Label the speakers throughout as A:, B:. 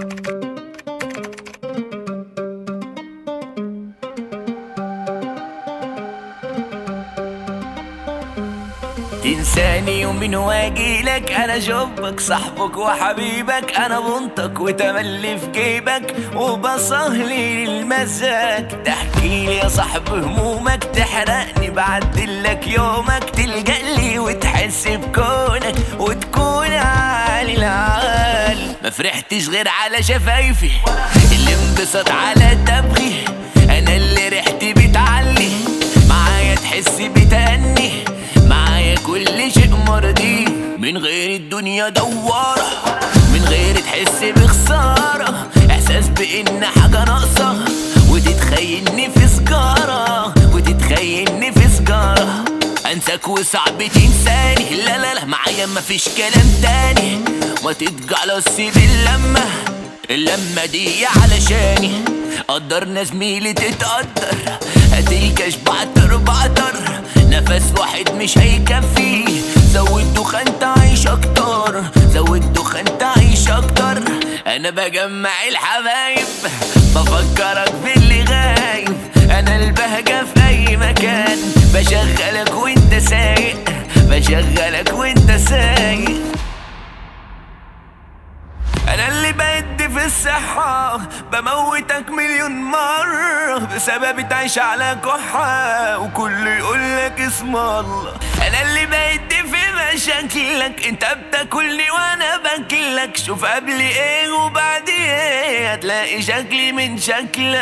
A: تنساني يومين واجيلك انا جبك صاحبك وحبيبك انا بنطك وتملي في جيبك وبصهلي للمزاج تحكيلي يا صاحب همومك تحرقني بعدلك يومك تلجألي وتحس بكونك وتكون عالي العال ما فرحتش غير على شفايفي اللي انبسط على دبغي انا اللي ريحتي بتعلي معايا تحس بتأني معايا كل شيء مرضي من غير الدنيا دوارة من غير تحس بخسارة احساس بان حاجة ناقصة وتتخيلني في سجارة وتتخيلني في سجارة انساك وصعب تنساني لا لا لا معايا مفيش كلام تاني ما تتجعلص باللمة اللمة دي علشاني قدرنا زميلي تتقدر هتلكش بعتر بعتر نفس واحد مش هيكفي زود دخان تعيش اكتر زود دخان تعيش اكتر انا بجمع الحبايب بفكرك باللي غايب انا البهجة في اي مكان بشغلك وانت سايق بشغلك وانت سايق انا اللي بدي في الصحة بموتك مليون مرة بسبب تعيش على كحة وكل يقولك اسم الله انا اللي بدي في مشاكلك انت بتاكلني وانا باكلك شوف قبل ايه وبعد ايه هتلاقي شكلي من شكلك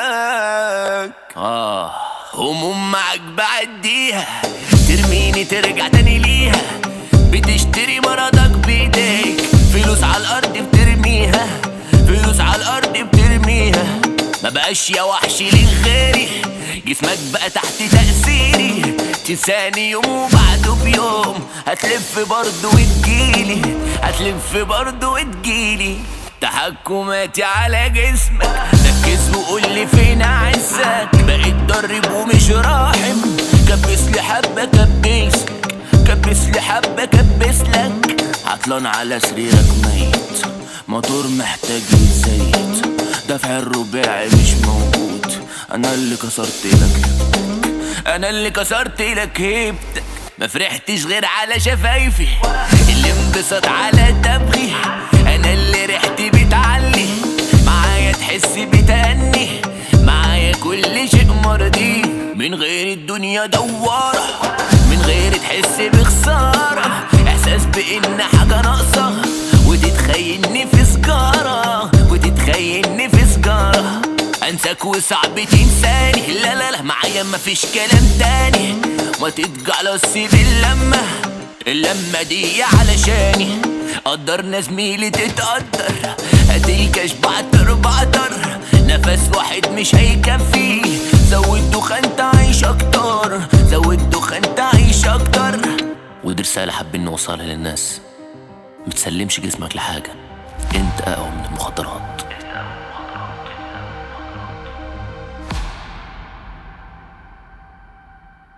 A: اه هموم معاك بعديها ترميني ترجع تاني ليها بتشتري مرضك بايديك فلوس على الارض بترميها فلوس على الارض بترميها ما بقاش يا وحش لغيري جسمك بقى تحت تأثيري تنساني يوم وبعده بيوم هتلف برضه وتجيلي هتلف برضه وتجيلي تحكماتي على جسمك ركز وقولي فين عزك بقيت درب ومش راحم كبس لي حبة كبس كبس لي حبة كبس لك عطلان على سريرك ميت موتور محتاج يتزيت دفع الرباعي مش موجود انا اللي كسرت لك انا اللي كسرت لك هيبتك ما فرحتش غير على شفايفي اللي انبسط على دبغي انا اللي ريحتي بتعلي معايا تحس بتأني معايا كل شيء مرضي من غير الدنيا دوارة من غير تحس بخسارة احساس بان حاجة ناقصة وتتخيلني في سجارة وتتخيلني في سجارة انساك وصعب تنساني لا لا لا معايا مفيش كلام تاني ما تتجعلص باللمة اللمة دي علشاني قدرنا زميلي تتقدر هتلكش بعتر بعتر نفس واحد مش هيكفي زود دخان تعيش اكتر زود دخان تعيش اكتر ودي رسالة حابين نوصلها للناس متسلمش جسمك لحاجة انت اقوى من المخدرات